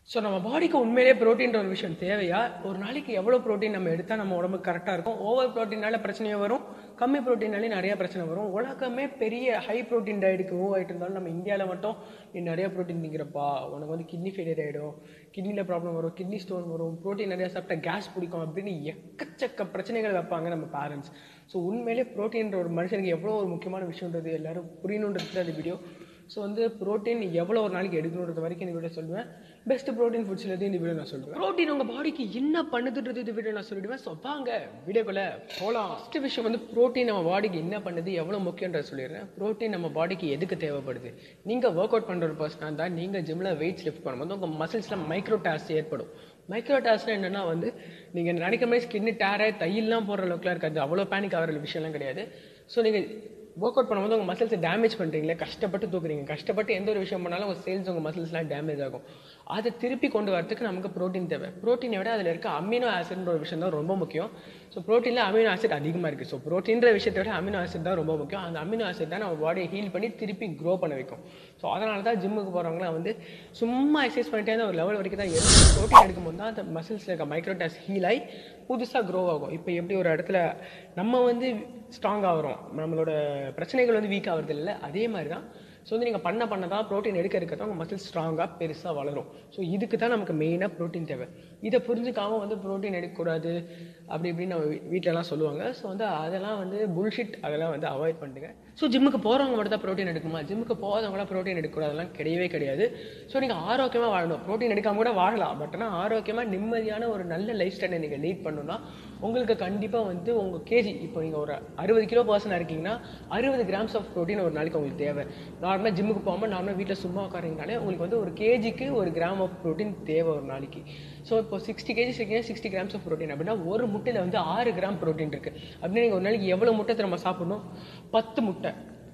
so நம்ம பாடிக்கு உண்மையிலேயே ப்ரோட்டீன்ற ஒரு விஷயம் தேவையா ஒரு நாளைக்கு எவ்வளோ ப்ரோட்டீன் நம்ம எடுத்தால் நம்ம உடம்புக்கு கரெக்டாக இருக்கும் ஓவர் ப்ரோட்டீனால பிரச்சனையும் வரும் கம்மி ப்ரோட்டீனாலே நிறைய பிரச்சனை வரும் உலகமே பெரிய ஹை ப்ரோட்டீன் டயட்டுக்கு மூவ் ஆகிட்டு இருந்தாலும் நம்ம இந்தியாவில் மட்டும் நீ நிறைய ப்ரோட்டீன் திங்கிறப்பா உனக்கு வந்து கிட்னி ஃபெயிலியர் ஆகிடும் கிட்னியில் ப்ராப்ளம் வரும் கிட்னி ஸ்டோன் வரும் ப்ரோட்டீன் நிறையா சாப்பிட்டா கேஸ் பிடிக்கும் அப்படின்னு எக்கச்சக்க பிரச்சனைகள் வைப்பாங்க நம்ம பேரண்ட்ஸ் ஸோ உண்மையிலே ப்ரோட்டீன்ற ஒரு மனுஷனுக்கு எவ்வளோ ஒரு முக்கியமான விஷயன்றது எல்லாரும் புரியணுன்றது அந்த வீடியோ ஸோ வந்து ப்ரோட்டீன் எவ்வளோ ஒரு நாளைக்கு எடுக்கணுன்றது வரைக்கும் இந்த வீடியோ சொல்லுவேன் பெஸ்ட் ப்ரோட்டீன் ஃபுட்ஸ்ல இருந்து இந்த வீடியோ நான் சொல்லுவேன் ப்ரோட்டீன் உங்கள் பாடிக்கு என்ன பண்ணுதுன்றது இந்த வீடியோ நான் சொல்லிடுவேன் ஸோ வாங்க வீடியோக்குள்ள போகலாம் ஃபஸ்ட்டு விஷயம் வந்து ப்ரோட்டீன் நம்ம பாடிக்கு என்ன பண்ணுது எவ்வளோ முக்கியன்றத சொல்லிடுறேன் ப்ரோட்டீன் நம்ம பாடிக்கு எதுக்கு தேவைப்படுது நீங்கள் ஒர்க் அவுட் பண்ணுற ஒரு பர்சனாக இருந்தால் நீங்கள் ஜிம்மில் வெயிட்ஸ் லிஃப்ட் பண்ணும்போது உங்கள் மசில்ஸில் மைக்ரோ டாஸ் ஏற்படும் மைக்ரோ டாஸ்னா என்னென்னா வந்து நீங்கள் நினைக்கிற மாதிரி ஸ்கின்னு டேரை தையெல்லாம் போடுற அளவுக்குலாம் இருக்காது அவ்வளோ பேனிக் ஆகிற விஷயம்லாம் கிடையாது ஸோ நீங்கள் ஒர்க் அவுட் பண்ணும்போது உங்கள் மசில்ஸை டேமேஜ் பண்ணுறீங்களே கஷ்டப்பட்டு தூக்குறீங்க கஷ்டப்பட்டு எந்த ஒரு விஷயம் பண்ணாலும் உங்கள் சேல்ஸ் உங்கள் மசில்ஸ்லாம் டேமேஜ் ஆகும் அதை திருப்பி கொண்டு வரதுக்கு நமக்கு ப்ரோட்டீன் தேவை ப்ரோட்டீனை விட அதில் இருக்க அமினோ ஆசிட்ன்ற ஒரு விஷயம் தான் ரொம்ப முக்கியம் ஸோ ப்ரோட்டீனில் அமினோ ஆசிட் அதிகமாக இருக்குது ஸோ ப்ரோட்டீன்ற விஷயத்தை விட அமினோ ஆசிட் தான் ரொம்ப முக்கியம் அந்த அமினோ ஆசிட் தான் நம்ம பாடியை ஹீல் பண்ணி திருப்பி க்ரோ பண்ண வைக்கும் ஸோ அதனால தான் ஜிம்முக்கு போகிறவங்களாம் வந்து சும்மா எக்ஸசைஸ் பண்ணிட்டே இருந்தால் ஒரு லெவல் வரைக்கும் தான் இருக்கும் ப்ரோட்டீன் எடுக்கும்போது தான் அந்த மசில்ஸில் இருக்க மைக்ரோடாஸ் ஹீல் ஆகி புதுசாக க்ரோ ஆகும் இப்போ எப்படி ஒரு இடத்துல நம்ம வந்து ஸ்ட்ராங் ஆகிறோம் நம்மளோட பிரச்சனைகள் வந்து வீக் ஆகிறது இல்லை அதே மாதிரி தான் ஸோ வந்து நீங்கள் பண்ண பண்ண தான் ப்ரோட்டீன் எடுக்க எடுக்க தான் உங்கள் மசில் ஸ்ட்ராங்காக பெருசாக வளரும் ஸோ இதுக்கு தான் நமக்கு மெயினாக ப்ரோட்டீன் தேவை இதை புரிஞ்சுக்காம வந்து ப்ரோட்டீன் எடுக்கக்கூடாது அப்படி இப்படின்னு நம்ம வீட்டிலலாம் சொல்லுவாங்க ஸோ வந்து அதெல்லாம் வந்து புல்ஷிட் அதெல்லாம் வந்து அவாய்ட் பண்ணுங்க ஸோ ஜிம்முக்கு போகிறவங்க மட்டும் தான் ப்ரோட்டீன் எடுக்குமா ஜிம்முக்கு போகாதவங்களாம் ப்ரோட்டீன் எடுக்கக்கூடாதெல்லாம் கிடையவே கிடையாது ஸோ நீங்கள் ஆரோக்கியமாக வாழணும் ப்ரோட்டீன் எடுக்காம கூட வாழலாம் பட் ஆனால் ஆரோக்கியமாக நிம்மதியான ஒரு நல்ல லைஃப் ஸ்டைலை நீங்கள் லீட் பண்ணணும்னா உங்களுக்கு கண்டிப்பாக வந்து உங்கள் கேஜி இப்போ நீங்கள் ஒரு அறுபது கிலோ பர்சனாக இருக்கீங்கன்னா அறுபது கிராம்ஸ் ஆஃப் ப்ரோட்டீன் ஒரு நாளைக்கு உங்களுக்கு தேவை நார்மலாக ஜிம்முக்கு போகாமல் நார்மலாக வீட்டில் சும்மா உட்காரீங்கனாலே உங்களுக்கு வந்து ஒரு கேஜிக்கு ஒரு கிராம் ஆஃப் ப்ரோட்டீன் தேவை ஒரு நாளைக்கு ஸோ இப்போ சிக்ஸ்டி கேஜிஸ் இருக்கீங்கன்னா சிக்ஸ்டி கிராம்ஸ் ஆஃப் ப்ரோட்டீன் அப்படின்னா ஒரு முட்டையில் வந்து ஆறு கிராம் ப்ரோட்டீன் இருக்குது அப்படின்னு நீங்கள் ஒரு நாளைக்கு எவ்வளோ முட்டை திரும்ப சாப்பிடணும் பத்து முட்டை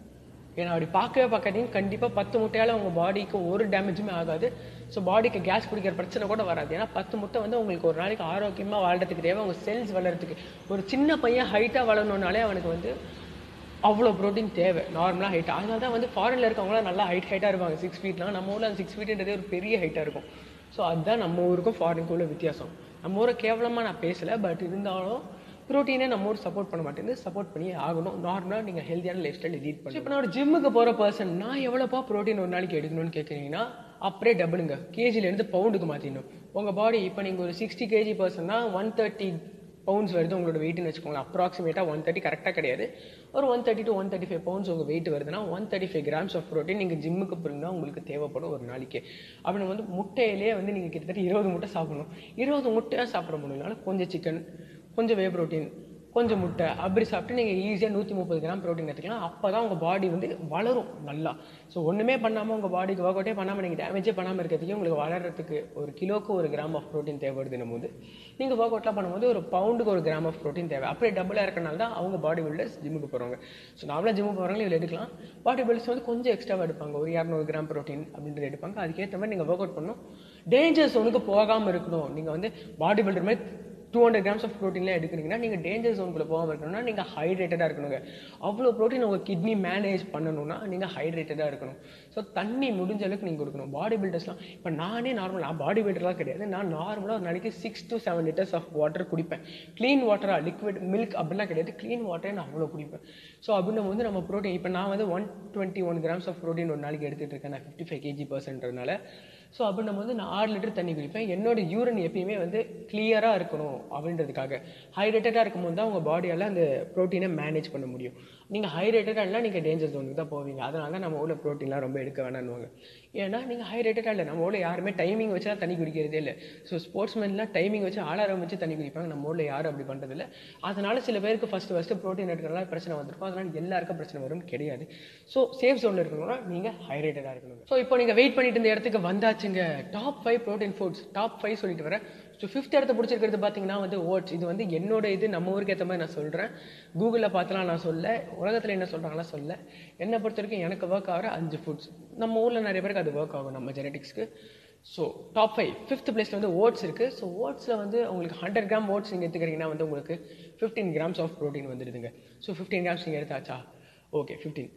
ஏன்னா அப்படி பார்க்கவே பார்க்காதீங்க கண்டிப்பாக பத்து முட்டையால் உங்கள் பாடிக்கு ஒரு டேமேஜுமே ஆகாது ஸோ பாடிக்கு கேஸ் பிடிக்கிற பிரச்சனை கூட வராது ஏன்னா பத்து முட்டை வந்து உங்களுக்கு ஒரு நாளைக்கு ஆரோக்கியமாக வாழ்றதுக்கு தேவை உங்கள் செல்ஸ் வளர்கிறதுக்கு ஒரு சின்ன பையன் ஹைட்டாக வளரணுன்னாலே அவனுக்கு வந்து அவ்வளோ ப்ரோட்டீன் தேவை நார்மலாக ஹைட் அதனால தான் வந்து ஃபாரினில் இருக்கவங்களாம் நல்லா ஹைட் ஹைட்டாக இருப்பாங்க சிக்ஸ் ஃபீட்லாம் நம்ம ஊரில் அந்த சிக்ஸ் ஃபீட்ன்றதே ஒரு பெரிய ஹைட்டாக இருக்கும் ஸோ அதுதான் நம்ம ஊருக்கும் ஃபாரினுக்கும் உள்ள வித்தியாசம் நம்ம ஊரை கேவலமாக நான் பேசலை பட் இருந்தாலும் ப்ரோட்டீனை நம்ம ஊர் சப்போர்ட் பண்ண மாட்டேங்குது சப்போர்ட் பண்ணி ஆகணும் நார்மலாக நீங்கள் ஹெல்த்தியான லைஃப் ஸ்டைல் லீட் பண்ணி இப்போ நான் ஒரு ஜிம்முக்கு போகிற பர்சன் நான் எவ்வளோப்பா ப்ரோட்டீன் ஒரு நாளைக்கு எடுக்கணும்னு கேட்குறீங்கன்னா அப்படியே டபுளுங்க கேஜிலேருந்து பவுண்டுக்கு மாற்றிடணும் உங்கள் பாடி இப்போ நீங்கள் ஒரு சிக்ஸ்டி கேஜி பர்சன்னா ஒன் தேர்ட்டி பவுண்ட்ஸ் வருது உங்களோட வெயிட்னு வச்சுக்கோங்களேன் அப்ராக்சிமேட்டாக ஒன் தேர்ட்டி கரெக்டாக கிடையாது ஒரு one thirty to one thirty five pounds உங்கள் வெயிட் வருதுன்னா one thirty five grams of protein நீங்கள் ஜிம்முக்கு போகிறீங்கன்னா உங்களுக்கு தேவைப்படும் ஒரு நாளைக்கு அப்படி வந்து முட்டையிலே வந்து நீங்கள் கிட்டத்தட்ட இருபது முட்டை சாப்பிடணும் இருபது முட்டையாக சாப்பிட முடியலனால கொஞ்சம் சிக்கன் கொஞ்சம் வே ப்ரோட்டீன் கொஞ்சம் முட்டை அப்படி சாப்பிட்டு நீங்கள் ஈஸியாக நூற்றி முப்பது கிராம் ப்ரோட்டீன் எடுத்துக்கலாம் அப்போ தான் உங்கள் பாடி வந்து வளரும் நல்லா ஸோ ஒன்றுமே பண்ணாமல் உங்கள் பாடிக்கு ஒர்க் அவுட்டே பண்ணாமல் நீங்கள் டேமேஜே பண்ணாமல் இருக்கிறதுக்கு உங்களுக்கு வளர்கிறதுக்கு ஒரு கிலோக்கு ஒரு கிராம் ஆஃப் ப்ரோட்டீன் தேவைப்படுது நம்ம வந்து நீங்கள் ஒர்க் அவுட்லாம் பண்ணும்போது ஒரு பவுண்டுக்கு ஒரு கிராம் ஆஃப் ப்ரோட்டீன் தேவை அப்படியே டபுளாக இருக்கனால தான் அவங்க பாடி பில்டர்ஸ் ஜிம்முக்கு போகிறவங்க ஸோ நார்மலாக ஜிம்முக்கு போகிறவங்க இதில் எடுக்கலாம் பாடி பில்டர்ஸ் வந்து கொஞ்சம் எக்ஸ்ட்ராவாக எடுப்பாங்க ஒரு இரநூறு கிராம் ப்ரோட்டீன் அப்படின்றது எடுப்பாங்க அதுக்கேற்ற மாதிரி நீங்கள் ஒர்க் அவுட் பண்ணணும் டேஞ்சர் ஜோனுக்கு போகாமல் இருக்கணும் நீங்கள் வந்து பாடி பில்டர் மாதிரி டூ ஹண்ட்ரட் கிராம்ஸ் ஆஃப் ப்ரோட்டீன்லாம் எடுக்கிறீங்கன்னா நீங்கள் டேஞ்சர் ஜோனுக்குள்ளே போகாமல் இருக்கணும்னா நீங்கள் ஹைட்ரேட்டடாக இருக்கணுங்க அவ்வளோ ப்ரோட்டீன் உங்கள் கிட்னி மேனேஜ் பண்ணணும்னா நீங்கள் ஹைட்ரேட்டடாக இருக்கணும் ஸோ தண்ணி முடிஞ்ச அளவுக்கு நீங்கள் கொடுக்கணும் பாடி பில்டர்ஸ்லாம் இப்போ நானே நார்மல் நான் பாடி பில்டர்லாம் கிடையாது நான் நார்மலாக ஒரு நாளைக்கு six to seven litres of water குடிப்பேன் க்ளீன் வாட்டரா லிக்விட் மில்க் அப்படிலாம் கிடையாது க்ளீன் வாட்டரே நான் அவ்வளோ குடிப்பேன் ஸோ அப்படின்னும் வந்து நம்ம ப்ரோட்டீன் இப்போ நான் வந்து one twenty one grams of protein ஒரு நாளைக்கு எடுத்துகிட்டு இருக்கேன் நான் ஃபிஃப்டி ஃபைவ் கேஜி பர்சன்ட்றதுனால ஸோ அப்படின்னும் போது நான் ஆறு லிட்டர் தண்ணி குடிப்பேன் என்னோட யூரின் எப்பயுமே வந்து கிளியராக இருக்கணும் அப்படின்றதுக்காக ஹைட்ரேட்டடாக இருக்கும்போது தான் உங்கள் பாடியால் அந்த ப்ரோட்டீனை மேனேஜ் பண்ண முடியும் நீங்கள் ஹைட்ரேட்டடாக இல்லை நீங்கள் டேஞ்சர் ஜோனுக்கு தான் போவீங்க அதனால தான் நம்ம ஊரில் ப்ரோட்டீன்லாம் ரொம்ப எடுக்க வேணான்னுவாங்க ஏன்னா நீங்கள் ஹைட்ரேட்டடாக இல்லை நம்ம ஊரில் யாருமே டைமிங் வச்சு தான் தண்ணி குடிக்கிறதே இல்லை ஸோ ஸ்போர்ட்ஸ்மேன்லாம் டைமிங் வச்சு ஆளாரம் வச்சு தண்ணி குடிப்பாங்க நம்ம ஊரில் யாரும் அப்படி பண்ணுறதில்ல அதனால சில பேருக்கு ஃபஸ்ட்டு ஃபஸ்ட்டு ப்ரோட்டீன் எடுக்கிறனால பிரச்சனை வந்திருக்கும் அதனால் எல்லாருக்கும் பிரச்சனை வரும் கிடையாது ஸோ சேஃப் ஜோனில் இருக்கணும்னா நீங்கள் ஹைட்ரேட்டடாக இருக்கணும் ஸோ இப்போ நீங்கள் வெயிட் பண்ணிட்டு இருந்த இடத்துக்கு வந்தாச்சுங்க top five protein foods top five சொல்லிட்டு வரேன் ஸோ ஃபிஃப்த் இடத்த பிடிச்சிருக்கிறது பார்த்தீங்கன்னா வந்து ஓட்ஸ் இது வந்து என்னோட இது நம்ம ஊருக்கு ஏற்ற மாதிரி நான் சொல்கிறேன் கூகுளில் பார்த்துலாம் நான் சொல்ல உலகத்தில் என்ன சொல்கிறாங்களா சொல்ல என்னை பொறுத்த வரைக்கும் எனக்கு ஒர்க் ஆகிற அஞ்சு ஃபுட்ஸ் நம்ம ஊரில் நிறைய பேருக்கு அது ஒர்க் ஆகும் நம்ம ஜெனட்டிக்ஸ்க்கு ஸோ டாப் ஃபைவ் ஃபிஃப்த் பிளேஸில் வந்து ஓட்ஸ் இருக்குது ஸோ ஓட்ஸில் வந்து உங்களுக்கு ஹண்ட்ரட் கிராம் ஓட்ஸ் நீங்கள் எடுத்துக்கிறீங்கன்னா வந்து உங்களுக்கு ஃபிஃப்டீன் கிராம்ஸ் ஆஃப் ப்ரோட்டீன் வந்துடுதுங்க ஸோ ஃபிஃப்டீன் கிராம்ஸ் நீங்கள் எடுத்தாச்சா ஓகே ஃபிஃப்டீன்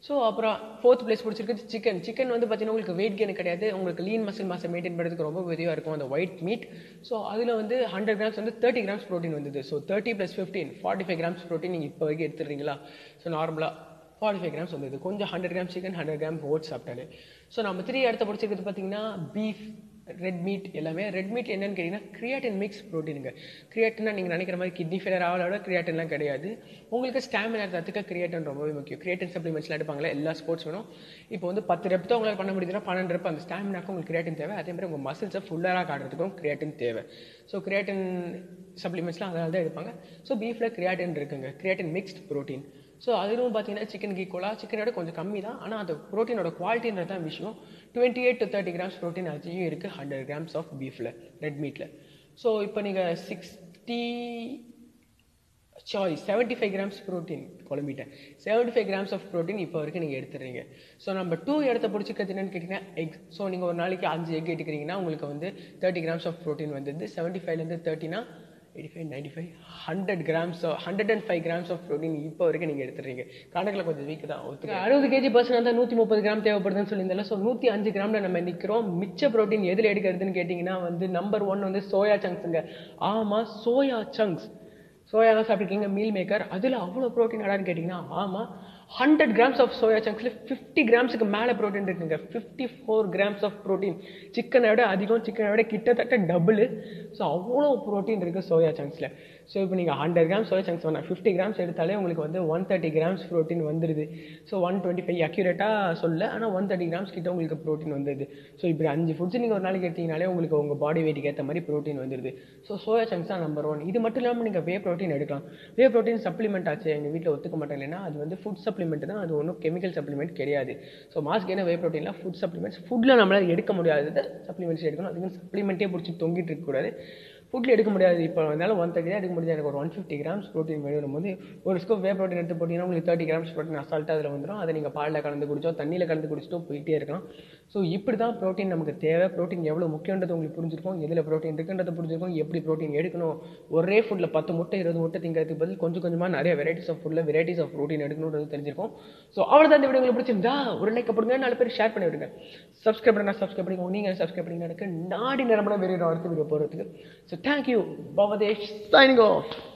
ஸோ அப்புறம் ஃபோர்த் பிளேஸ் பிடிச்சிருக்கு சிக்கன் சிக்கன் வந்து பார்த்தீங்கன்னா உங்களுக்கு வெயிட் கெயின் கிடையாது உங்களுக்கு லீன் மசில் மாசை மெயின்டைன் பண்ணுறதுக்கு ரொம்ப உதவியாக இருக்கும் அந்த ஒயிட் மீட் ஸோ அதில் வந்து ஹண்ட்ரட் கிராம்ஸ் வந்து தேர்ட்டி கிராம்ஸ் ப்ரோட்டீன் வந்தது so thirty plus fifteen forty five grams protein நீங்கள் இப்போ வரைக்கும் எடுத்துடுறீங்களா ஸோ நார்மலாக ஃபார்ட்டி ஃபைவ் கிராம்ஸ் வந்தது கொஞ்சம் hundred gram chicken hundred gram oats சாப்பிட்டாலே ஸோ நம்ம த்ரீ இடத்த பிடிச்சிருக்கிறது பார்த்தீங்கன்னா பீஃப் ரெட் மீட் எல்லாமே ரெட் மீட் என்னன்னு கேட்டிங்கன்னா கிரியாட்டின் மிக்ஸ் ப்ரோட்டீனுங்க கிரியாட்டினா நீங்கள் நினைக்கிற மாதிரி கிட்னி ஃபெயிலியர் ஆகலோட கிரியாட்டின்லாம் கிடையாது உங்களுக்கு ஸ்டாமினா தத்துக்க கிரியாட்டின் ரொம்பவே முக்கியம் கிரியாட்டின் சப்ளிமெண்ட்ஸ்லாம் எடுப்பாங்களே எல்லா ஸ்போர்ட்ஸ் வேணும் இப்போ வந்து பத்து ரெப் தான் உங்களால் பண்ண முடியுதுன்னா பன்னெண்டு ரெப் அந்த ஸ்டாமினாக்கும் உங்களுக்கு கிரியாட்டின் தேவை அதே மாதிரி உங்கள் மசில்ஸை ஃபுல்லாக காட்டுறதுக்கும் கிரியாட்டின் தேவை ஸோ கிரியாட்டின் சப்ளிமெண்ட்ஸ்லாம் அதனால தான் எடுப்பாங்க ஸோ பீஃபில் கிரியாட்டின் இருக்குங்க கிரியாட்டின் மிக்ஸ்ட் ப்ரோட்டீன் ஸோ அதிலும் பார்த்தீங்கன்னா சிக்கன் ஈக்குவலாக சிக்கனோட கொஞ்சம் கம்மி தான் ஆனால் அந்த ப்ரோட்டீனோட குவாலிட்டின்றது தான் விஷயம் twenty eight to thirty grams protein அதுலேயும் இருக்குது ஹண்ட்ரட் கிராம்ஸ் ஆஃப் பீஃபில் ரெட் மீட்டில் ஸோ இப்போ நீங்கள் sixty sorry seventy five grams protein குழம்பிட்டேன் seventy five grams of protein இப்போ வரைக்கும் நீங்கள் எடுத்துடுறீங்க ஸோ நம்ம டூ இடத்த பிடிச்சிக்கிறது என்னன்னு கேட்டிங்கன்னா எக் ஸோ நீங்கள் ஒரு நாளைக்கு அஞ்சு எக் எடுக்கிறீங்கன்னா உங்களுக்கு வந்து தேர்ட்டி கிராம்ஸ் ஆஃப் ப்ரோட்டீன் வந்துடுது செவன்ட்டி ஃபைவ்லேருந்து தேர்ட்டினா eighty five ninety five hundred grams hundred and five grams of protein இப்போ வரைக்கும் நீங்கள் எடுத்துறீங்க கணக்கில் கொஞ்சம் வீக் தான் ஒத்துக்க அறுபது கேஜி பர்சன் தான் நூற்றி முப்பது கிராம் தேவைப்படுதுன்னு சொல்லியிருந்தால ஸோ நூற்றி அஞ்சு கிராமில் நம்ம நிற்கிறோம் மிச்ச ப்ரோட்டீன் எதில் எடுக்கிறதுன்னு கேட்டிங்கன்னா வந்து நம்பர் ஒன் வந்து சோயா சங்க்ஸுங்க ஆமாம் சோயா சங்க்ஸ் சோயா தான் சாப்பிட்ருக்கீங்க மீல் மேக்கர் அதில் அவ்வளோ ப்ரோட்டீன் அடான்னு கேட்டிங்கன்னா ஆமாம் ஹண்ட்ரட் கிராம்ஸ் ஆஃப் சோயா சங்க்ஸில் ஃபிஃப்டி கிராம்ஸுக்கு மேலே ப்ரோட்டீன் இருக்குங்க fifty four grams of protein சிக்கனை விட அதிகம் சிக்கனை விட கிட்டத்தட்ட டபுள் ஸோ அவ்வளோ ப்ரோட்டீன் இருக்குது சோயா சங்க்ஸில் ஸோ இப்போ நீங்கள் ஹண்ட்ரட் கிராம்ஸ் சோயா சங்க்ஸ் வேணாம் ஃபிஃப்டி கிராம்ஸ் எடுத்தாலே உங்களுக்கு வந்து ஒன் தேர்ட்டி கிராம்ஸ் ப்ரோட்டீன் வந்துடுது ஸோ ஒன் டுவெண்ட்டி ஃபைவ் அக்யூரேட்டாக சொல்ல ஆனால் ஒன் தேர்ட்டி கிராம்ஸ் கிட்ட உங்களுக்கு ப்ரோட்டீன் வந்துடுது ஸோ இப்படி அஞ்சு ஃபுட்ஸ் நீங்கள் ஒரு நாளைக்கு எடுத்தீங்கனாலே உங்களுக்கு உங்கள் பாடி வெயிட்டுக்கு ஏற்ற மாதிரி ப்ரோட்டீன் வந்துடுது ஸோ சோயா சங்க்ஸ் தான் நம்பர் ஒன் இது மட்டும் இல்லாமல் நீங்கள் வே ப்ரோட்டீன் எடுக்கலாம் வே ப்ரோட்டீன் சப்ளிமெண்ட் ஆச்சு எங்கள் வீட்டில் ஒத்துக்க மாட்டாங்க ஏன்னா அது வந்து ஃபுட் சப்ளிமெண்ட் தான் அது ஒன்றும் கெமிக்கல் சப்ளிமெண்ட் கிடையாது ஸோ மாஸ்க் என்ன வே ப்ரோட்டீனில் ஃபுட் சப்ளிமெண்ட்ஸ் ஃபுட்டில் நம்மளால் எடுக்க முடியாதது சப்ளிமெண்ட்ஸ் எடுக்கணும் அதுக்கு சப்ளிமெண்ட்டே பிடிச்சி தொங்கிட்டு இருக்கக்கூடாது ஃபுட்டில் எடுக்க முடியாது இப்போ இருந்தாலும் ஒன் தேர்ட்டி தான் எடுக்க முடியாது எனக்கு ஒரு ஒன் ஃபிஃப்டி கிராம்ஸ் ப்ரோட்டீன் வேணும் போது ஒரு ஸ்கூப் வே ப்ரோட்டீன் எடுத்து போட்டிங்கன்னா உங்களுக்கு தேர்ட்டி கிராம்ஸ் ப்ரோட்டீன் அசால்ட்டாக அதில் வந்துடும் அதை நீங்கள் பாலில் கலந்து குடிச்சோ தண்ணியில் கலந்து குடிச்சிட்டோ போயிட்டே இருக்கலாம் ஸோ இப்படி தான் ப்ரோட்டீன் நமக்கு தேவை ப்ரோட்டீன் எவ்வளோ முக்கியன்றது உங்களுக்கு புரிஞ்சிருக்கும் எதில் ப்ரோட்டீன் இருக்குன்றது புரிஞ்சிருக்கும் எப்படி ப்ரோட்டீன் எடுக்கணும் ஒரே ஃபுட்டில் பத்து முட்டை இருபது முட்டை திங்கிறதுக்கு பதில் கொஞ்சம் கொஞ்சமாக நிறைய வெரைட்டிஸ் ஆஃப் ஃபுட்டில் வெரைட்டிஸ் ஆஃப் ப்ரோட்டீன் எடுக்கணுன்றது தெரிஞ்சிருக்கும் ஸோ அவ்வளோதான் இந்த வீடியோ உங்களுக்கு பிடிச்சிருந்தா ஒரு லைக் போடுங்க நாலு பேர் ஷேர் பண்ணி விடுங்க சப்ஸ்கிரைப் பண்ணா சப்ஸ்கிரைப் பண்ணிக்கோங்க நீங்கள் சப்ஸ்கிரைப் பண்ணி எனக்கு நாடி நிரம்பட வேறு அடுத்த வீடியோ போகிறதுக்கு so thank you Bhavadesh signing of